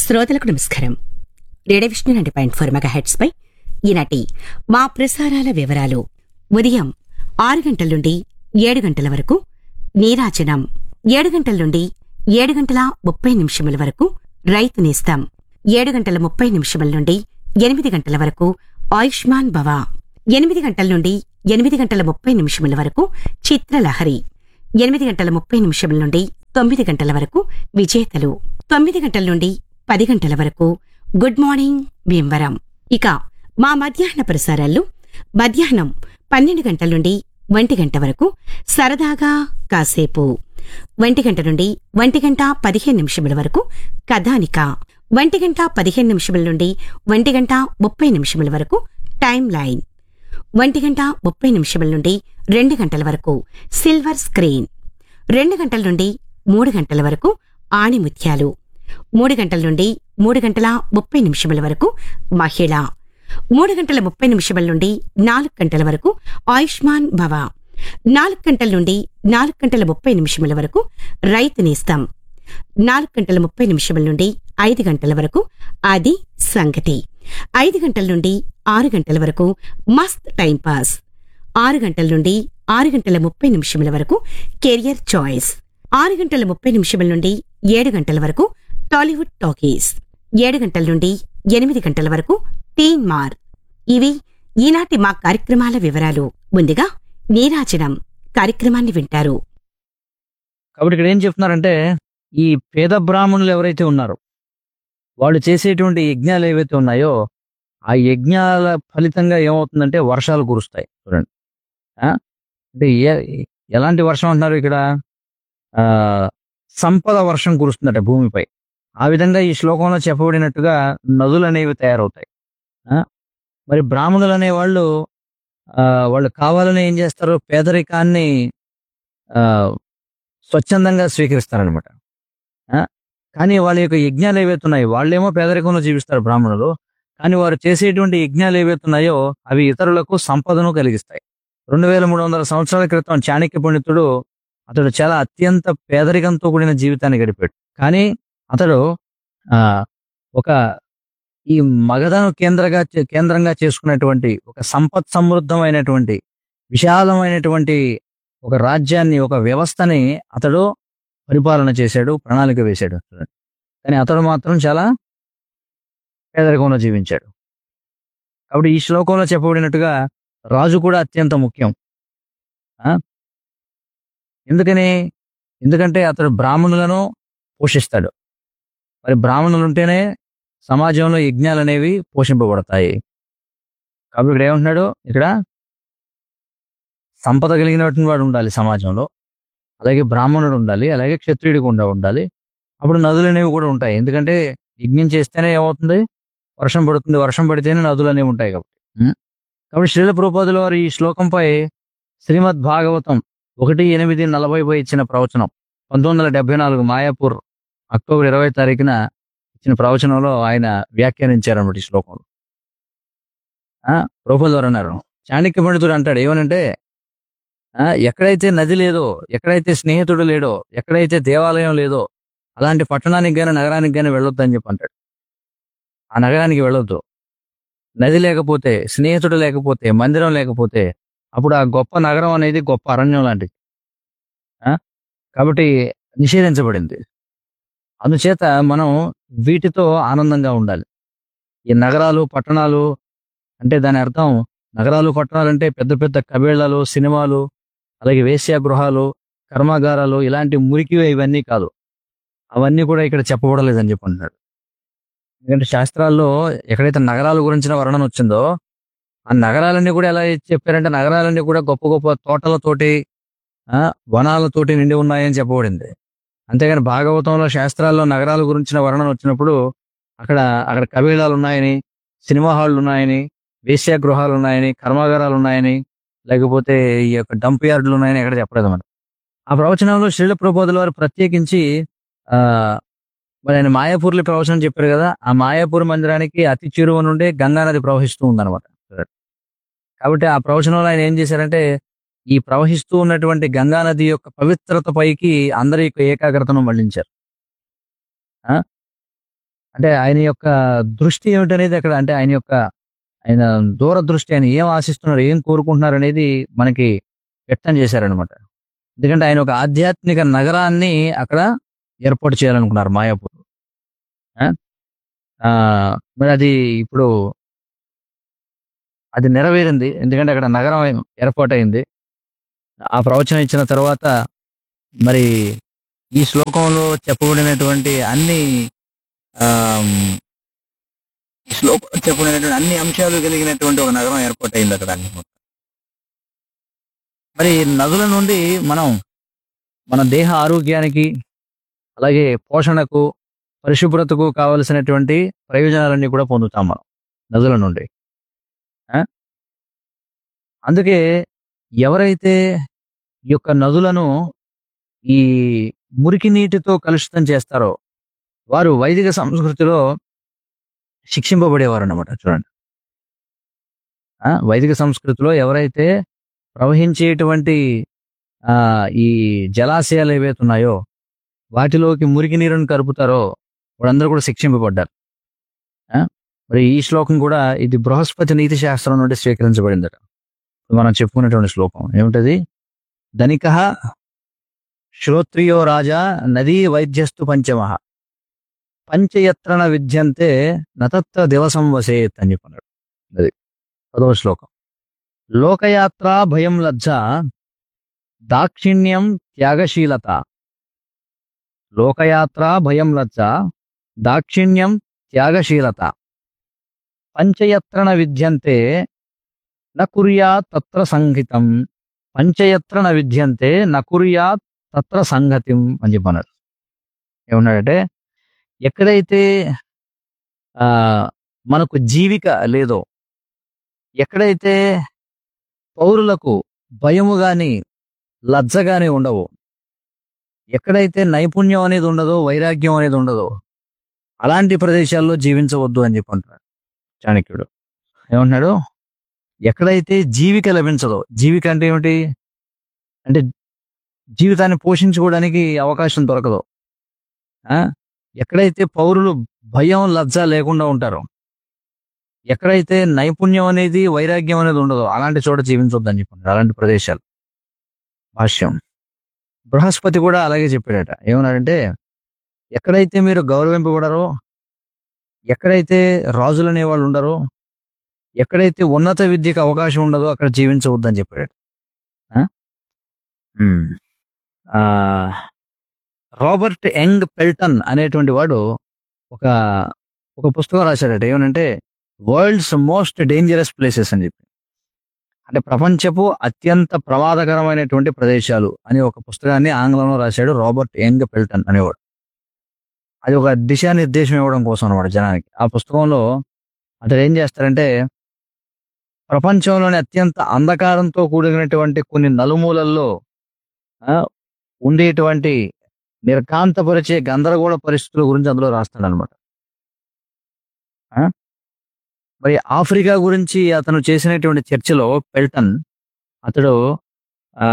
శ్రోతలకు నమస్కారం radio Vishnu ninety point four megahertz పై ఈనాటి మా ప్రసారాల వివరాలు ఉదయం ఆరు గంటల నుండి ఏడు గంటల వరకు నీరాజనం ఏడు గంటల నుండి ఏడు గంటల ముప్పై నిమిషముల వరకు రైతు నేస్తం ఏడు గంటల ముప్పై నిమిషముల నుండి ఎనిమిది గంటల వరకు ఆయుష్మాన్ భవ ఎనిమిది గంటల నుండి ఎనిమిది గంటల ముప్పై నిమిషముల వరకు చిత్రలహరి ఎనిమిది గంటల ముప్పై నిమిషముల నుండి తొమ్మిది గంటల వరకు విజేతలు తొమ్మిది గంటల నుండి పది గంటల వరకు గుడ్ మార్నింగ్ భీమవరం ఇక మా మధ్యాహ్న ప్రసారాల్లో మధ్యాహ్నం పన్నెండు గంటల నుండి ఒంటి గంట వరకు సరదాగా కాసేపు ఒంటి గంట నుండి ఒంటి గంట పదిహేను నిమిషముల వరకు కథానిక ఒంటి గంట పదిహేను నిమిషముల నుండి ఒంటి గంట ముప్పై నిమిషముల వరకు టైం లైన్ ఒంటి గంట ముప్పై నిమిషముల నుండి రెండు గంటల వరకు సిల్వర్ స్క్రీన్ రెండు గంటల నుండి మూడు గంటల వరకు ఆణిముత్యాలు మూడు గంటల నుండి మూడు గంటల ముప్పై నిమిషముల వరకు మహిళ మూడు గంటల ముప్పై నిమిషముల నుండి నాలుగు గంటల వరకు ఆయుష్మాన్ భవ నాలుగు గంటల నుండి నాలుగు గంటల ముప్పై నిమిషముల వరకు రైతు నేస్తం నాలుగు గంటల ముప్పై నిమిషముల నుండి ఐదు గంటల వరకు అది సంగతి ఐదు గంటల నుండి ఆరు గంటల వరకు మస్త్ టైం పాస్ ఆరు గంటల నుండి ఆరు గంటల ముప్పై నిమిషముల వరకు కెరియర్ చాయిస్ ఆరు గంటల ముప్పై నిమిషముల నుండి ఏడు గంటల వరకు టాలీవుడ్ టాకీస్ ఏడు గంటల నుండి ఎనిమిది గంటల వరకు టీన్ మార్ ఇవి ఈనాటి మా కార్యక్రమాల వివరాలు ముందుగా నీరాజనం కార్యక్రమాన్ని వింటారు కాబట్టి ఇక్కడ ఏం చెప్తున్నారంటే ఈ పేద బ్రాహ్మణులు ఎవరైతే ఉన్నారో వాళ్ళు చేసేటువంటి యజ్ఞాలు ఏవైతే ఉన్నాయో ఆ యజ్ఞాల ఫలితంగా ఏమవుతుందంటే వర్షాలు కురుస్తాయి చూడండి ఆ? అంటే ఏ- ఎలాంటి వర్షం అంటున్నారు ఇక్కడ ఆ సంపద వర్షం కురుస్తుందట భూమిపై ఆ విధంగా ఈ శ్లోకంలో చెప్పబడినట్టుగా నదులు అనేవి తయారవుతాయి ఆ? మరి బ్రాహ్మణులు అనే వాళ్ళు ఆ, వాళ్ళు కావాలని ఏం చేస్తారు పేదరికాన్ని ఆ స్వచ్ఛందంగా స్వీకరిస్తారనమాట కానీ వాళ్ళ యొక్క యజ్ఞాలు ఏవైతే ఉన్నాయో వాళ్ళేమో పేదరికంలో జీవిస్తారు బ్రాహ్మణులు కానీ వారు చేసేటువంటి యజ్ఞాలు ఏవైతే ఉన్నాయో అవి ఇతరులకు సంపదను కలిగిస్తాయి రెండు వేల మూడు వందల సంవత్సరాల క్రితం చాణక్య పండితుడు అతడు చాలా అత్యంత పేదరికంతో కూడిన జీవితాన్ని గడిపాడు కానీ అతడు ఆ ఒక ఈ మగధను కేంద్రంగా చే- కేంద్రంగా చేసుకున్నటువంటి ఒక సంపత్ సమృద్ధమైనటువంటి విశాలమైనటువంటి ఒక రాజ్యాన్ని ఒక వ్యవస్థని అతడు పరిపాలన చేశాడు ప్రణాళిక వేశాడు కానీ అతడు మాత్రం చాలా పేదరికంలో జీవించాడు కాబట్టి ఈ శ్లోకంలో చెప్పబడినట్టుగా రాజు కూడా అత్యంత ముఖ్యం ఆ? ఎందుకని ఎందుకంటే అతడు బ్రాహ్మణులను పోషిస్తాడు మరి బ్రాహ్మణులు ఉంటేనే సమాజంలో యజ్ఞాలు అనేవి పోషింపబడతాయి కాబట్టి ఇక్కడ ఏమంటున్నాడు ఇక్కడ సంపద కలిగినటువంటి వాడు ఉండాలి సమాజంలో అలాగే బ్రాహ్మణుడు ఉండాలి అలాగే క్షత్రియుడు కూడా ఉండాలి అప్పుడు నదులు అనేవి కూడా ఉంటాయి ఎందుకంటే యజ్ఞం చేస్తేనే ఏమవుతుంది వర్షం పడుతుంది వర్షం పడితేనే నదులు అనేవి ఉంటాయి కాబట్టి ఉం? కాబట్టి శ్రీల ప్రభుపాదుల వారు ఈ శ్లోకంపై శ్రీమద్ భాగవతం ఒకటి ఎనిమిది నలభైపై ఇచ్చిన ప్రవచనం పంతొమ్మిది వందల డెబ్బై నాలుగు మాయాపూర్ అక్టోబర్ ఇరవై తారీఖున ఇచ్చిన ప్రవచనంలో ఆయన వ్యాఖ్యానించారన్నమాట ఈ శ్లోకంలో ఆ, ప్రభుపాదుల వారు అన్నారు చాణక్య పండితుడు అంటాడు ఏమనంటే ఆ, ఎక్కడైతే నది లేదో ఎక్కడైతే స్నేహితుడు లేడో ఎక్కడైతే దేవాలయం లేదో అలాంటి పట్టణానికి గాని నగరానికి గాని వెళ్ళొద్దు అని చెప్పి అంటాడు ఆ నగరానికి వెళ్ళొద్దు నది లేకపోతే స్నేహితుడు లేకపోతే మందిరం లేకపోతే అప్పుడు ఆ గొప్ప నగరం అనేది గొప్ప అరణ్యం లాంటిది ఆ? కాబట్టి నిషేధించబడింది అందుచేత మనం వీటితో ఆనందంగా ఉండాలి ఈ నగరాలు పట్టణాలు అంటే దాని అర్థం నగరాలు పట్టణాలు అంటే పెద్ద పెద్ద కబేళ్లలో సినిమాలు అలాగే వేశ్యా గృహాలు కర్మాగారాలు ఇలాంటి మురికి ఇవన్నీ కాదు అవన్నీ కూడా ఇక్కడ చెప్పబడలేదని చెప్పి అంటున్నాడు ఎందుకంటే శాస్త్రాల్లో ఎక్కడైతే నగరాల గురించిన వర్ణన వచ్చిందో ఆ నగరాలన్నీ కూడా ఎలా చెప్పారంటే నగరాలన్నీ కూడా గొప్ప గొప్ప తోటలతోటి ఆ, వనాలతోటి నిండి ఉన్నాయని చెప్పబడింది అంతేగాని భాగవతంలో శాస్త్రాల్లో నగరాల గురించిన వర్ణన వచ్చినప్పుడు అక్కడ అక్కడ కబీళాలు ఉన్నాయని సినిమా హాళ్ళు ఉన్నాయని వేశ్యా గృహాలు ఉన్నాయని కర్మాగారాలు ఉన్నాయని లేకపోతే ఈ యొక్క డంప్ యార్డులు ఉన్నాయని ఎక్కడ చెప్పలేదు మనం ఆ ప్రవచనంలో శ్రీల ప్రబోధుల వారు ప్రత్యేకించి ఆ మరి ఆయన మాయాపూర్లో ప్రవచనం చెప్పారు కదా ఆ మాయాపూర్ మందిరానికి అతి చేరువ నుండే గంగా నది ప్రవహిస్తూ ఉందన్నమాట కాబట్టి ఆ ప్రవచనంలో ఆయన ఏం చేశారంటే ఈ ప్రవహిస్తూ ఉన్నటువంటి గంగా నది యొక్క పవిత్రత పైకి అందరి యొక్క ఏకాగ్రతను మళ్లించారు ఆ? అంటే ఆయన యొక్క దృష్టి ఏమిటనేది అక్కడ అంటే ఆయన యొక్క ఆయన దూరదృష్టి ఆయన ఏం ఆశిస్తున్నారు ఏం కోరుకుంటున్నారు అనేది మనకి వ్యక్తం చేశారనమాట ఎందుకంటే ఆయన ఒక ఆధ్యాత్మిక నగరాన్ని అక్కడ ఏర్పాటు చేయాలనుకున్నారు మాయాపూర్ ఆ? ఆ, మరి అది ఇప్పుడు అది నెరవేరింది ఎందుకంటే అక్కడ నగరం ఏర్పాటైంది ఆ ప్రవచనం ఇచ్చిన తర్వాత మరి ఈ శ్లోకంలో చెప్పబడినటువంటి అన్ని ఆమ్, ఈ శ్లోకంలో చెప్పబడినటువంటి అన్ని అంశాలు కలిగినటువంటి ఒక నగరం ఏర్పాటైంది అక్కడ అన్ని మొత్తం. మరి నదుల నుండి మనం మన దేహ ఆరోగ్యానికి అలాగే పోషణకు పరిశుభ్రతకు కావలసినటువంటి ప్రయోజనాలన్నీ కూడా పొందుతాం మనం నదుల నుండి ఆ? అందుకే ఎవరైతే ఈ యొక్క నదులను ఈ మురికి నీటితో కలుషితం చేస్తారో వారు వైదిక సంస్కృతిలో శిక్షింపబడేవారు అన్నమాట చూడండి ఆ, వైదిక సంస్కృతిలో ఎవరైతే ప్రవహించేటువంటి ఆ ఈ జలాశయాలు ఏవైతే ఉన్నాయో వాటిలోకి మురికి నీరుని కలుపుతారో వాళ్ళందరూ కూడా శిక్షింపబడ్డారు ఆ? మరి ఈ శ్లోకం కూడా ఇది బృహస్పతి నీతి శాస్త్రం నుండి స్వీకరించబడిందట మనం చెప్పుకున్నటువంటి శ్లోకం ఏమిటది ధనిక శ్రోత్రియో రాజా నదీ వైద్యస్తు పంచమ పంచయత్రణ విద్యంతే నతత్ర దివసం వసేత్ అని చెప్పన్నాడు అది పదవ శ్లోకం లోకయాత్ర భయం లజ్జ దాక్షిణ్యం త్యాగశీలత లోకయాత్ర భయం లజ్జ దాక్షిణ్యం త్యాగశీలత పంచయత్రణ విద్యంతే న కుర్యాత్ తత్ర సంహితం పంచయత్రణ విద్యంతే న కుర్యాత్ తత్ర సంగతిం అని చెప్పన్నారు ఏమన్నాడంటే ఎక్కడైతే ఆ మనకు జీవిక లేదో ఎక్కడైతే పౌరులకు భయము గాని లజ్జ గాని ఉండవు ఎక్కడైతే నైపుణ్యం అనేది ఉండదో వైరాగ్యం అనేది ఉండదో అలాంటి ప్రదేశాల్లో జీవించవద్దు అని చెప్పి అంటున్నాడు చాణక్యుడు ఏమంటున్నాడు ఎక్కడైతే జీవిక లభించదో జీవిక అంటే ఏమిటి అంటే జీవితాన్ని పోషించుకోవడానికి అవకాశం దొరకదు ఆ? ఎక్కడైతే పౌరులు భయం లజ్జ లేకుండా ఉంటారో ఎక్కడైతే నైపుణ్యం అనేది వైరాగ్యం అనేది ఉండదో అలాంటి చోట జీవించొద్దని చెప్పండి అలాంటి ప్రదేశాలు భాష్యం బృహస్పతి కూడా అలాగే చెప్పాడట ఏమన్నాడంటే ఎక్కడైతే మీరు గౌరవింపబడరో ఎక్కడైతే రాజులు అనేవాళ్ళు ఉండరో ఎక్కడైతే ఉన్నత విద్యకు అవకాశం ఉండదో అక్కడ జీవించవద్దని చెప్పాడు ఆ? ఉమ్. ఆ, రాబర్ట్ యంగ్ పెల్టన్ అనేటువంటి వాడు ఒక ఒక పుస్తకం రాశాడట ఏమనంటే వరల్డ్స్ మోస్ట్ డేంజరస్ ప్లేసెస్ అని చెప్పి అంటే ప్రపంచపు అత్యంత ప్రమాదకరమైనటువంటి ప్రదేశాలు అని ఒక పుస్తకాన్ని ఆంగ్లంలో రాశాడు రాబర్ట్ యంగ్ పెల్టన్ అనేవాడు అది ఒక దిశానిర్దేశం ఇవ్వడం కోసం అనమాట జనానికి ఆ పుస్తకంలో అతడు ఏం చేస్తారంటే ప్రపంచంలోని అత్యంత అంధకారంతో కూడినటువంటి కొన్ని నలుమూలల్లో ఆ, ఉండేటువంటి నిర్కాంతపరిచే గందరగోళ పరిస్థితుల గురించి అందులో రాస్తాడు అనమాట మరి ఆఫ్రికా గురించి అతను చేసినటువంటి చర్చలో పెల్టన్ అతడు ఆ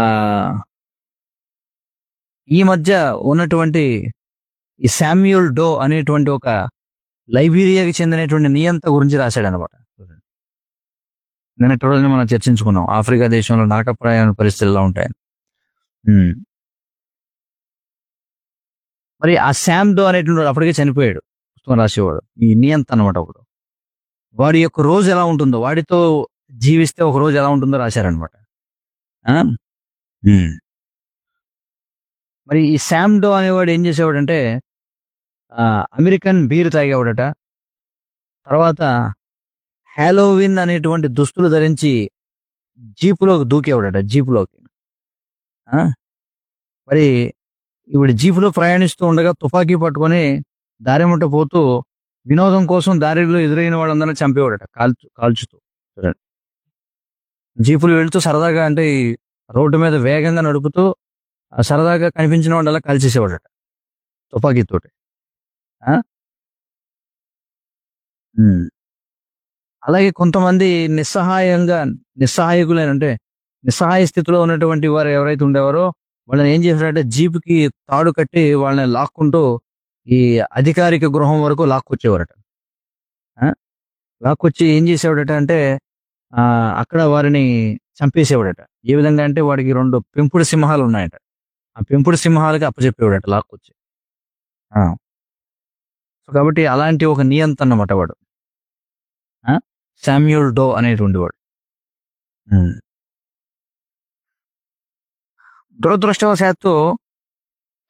ఈ మధ్య ఉన్నటువంటి ఈ శామ్యూల్ డో అనేటువంటి ఒక లైబీరియాకి చెందినటువంటి నియంత గురించి రాశాడు అనమాట నిన్నటి రోజున మనం చర్చించుకున్నాం ఆఫ్రికా దేశంలో నరకప్రాయ పరిస్థితులు ఎలా ఉంటాయని ఉమ్. మరి ఆ శామ్ డో అనేటువంటి వాడు అప్పటికే చనిపోయాడు పుస్తకం రాసేవాడు ఈ నియంత అనమాట ఒకడు వాడి యొక్క రోజు ఎలా ఉంటుందో వాడితో జీవిస్తే ఒక రోజు ఎలా ఉంటుందో రాశారనమాట మరి ఈ శామ్ డో అనేవాడు ఏం చేసేవాడంటే ఆ, అమెరికన్ బీర్ తాగేవాడట తర్వాత హ్యాలోవిన్ అనేటువంటి దుస్తులు ధరించి జీపులోకి దూకేవాడట జీపులోకి ఆ? మరి ఇప్పుడు జీపులో ప్రయాణిస్తూ ఉండగా తుపాకీ పట్టుకొని దారి ముట్ట పోతూ వినోదం కోసం దారిలో ఎదురైన వాళ్ళందరినీ చంపేవాడట కాల్చు కాల్చుతూ చూడండి. జీపులు వెళ్తూ సరదాగా అంటే ఈ రోడ్డు మీద వేగంగా నడుపుతూ ఆ సరదాగా కనిపించిన వాళ్ళ కాల్చేసేవాడట తుపాకీతోటి ఆ? ఉమ్. అలాగే కొంతమంది నిస్సహాయంగా నిస్సహాయకులైన అంటే నిస్సహాయ స్థితిలో ఉన్నటువంటి వారు ఎవరైతే ఉండేవారో వాళ్ళని ఏం చేశారంటే జీపుకి తాడు కట్టి వాళ్ళని లాక్కుంటూ ఈ అధికారిక గృహం వరకు లాక్కొచ్చేవారట ఆ? లాక్కొచ్చి ఏం చేసేవాడట అంటే ఆ అక్కడ వారిని చంపేసేవాడట ఏ విధంగా అంటే వాడికి రెండు పెంపుడు సింహాలు ఉన్నాయట ఆ పెంపుడు సింహాలకి అప్పచెప్పేవాడట లాక్కొచ్చి ఆ. సో కాబట్టి అలాంటి ఒక నియంత అన్నమాట వాడు ఆ? శామ్యూల్ డో అనేటువంటి వాడు ఉమ్. దురదృష్టవశాత్తు